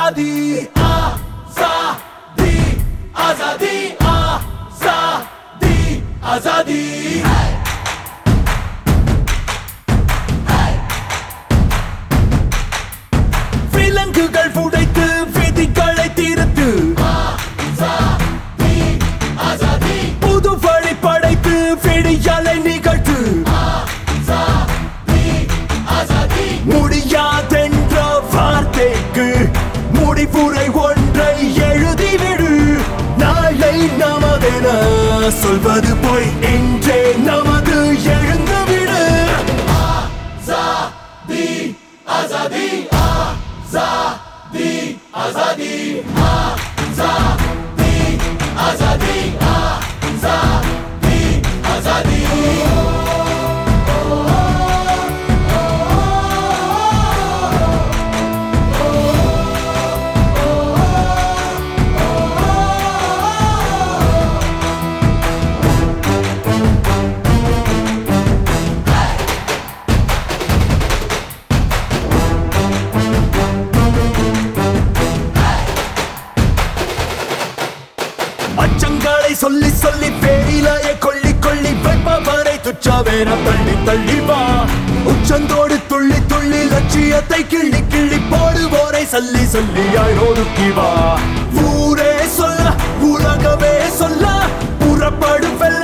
ஆசாதி ஆசாதி ஆசாதி ஆசாதி ஆசாதி விலங்குகள் உடைத்து விதிகளை தீர்த்து புது வழி படைத்து விடியலை நிகழ்த்து முடியாதென்ற வார்த்தைக்கு முடிவுரை ஒன்றை எழுதிவிடு நாளை நமதென சொல்வது போய் இன்றே நமது எழுந்துவிடு ஆசாதி ஆசாதி ஆசாதி ஆசாதி ஆசாதி ஆசாதி ஆசாதி ஆசாதி அச்சங்களை சொல்லி சொல்லி பேரிலாய கொள்ளி கொள்ளி வைப்பவரை துச்சாவேன தள்ளி தள்ளி வா உச்சந்தோடு துள்ளி துள்ளி லட்சியத்தை கிள்ளி கிள்ளி போடுவோரை சல்லி சல்லியாய் ஒடுக்கி வா ஊரே சொல்ல உலகமே சொல்ல புறப்படு வெல்ல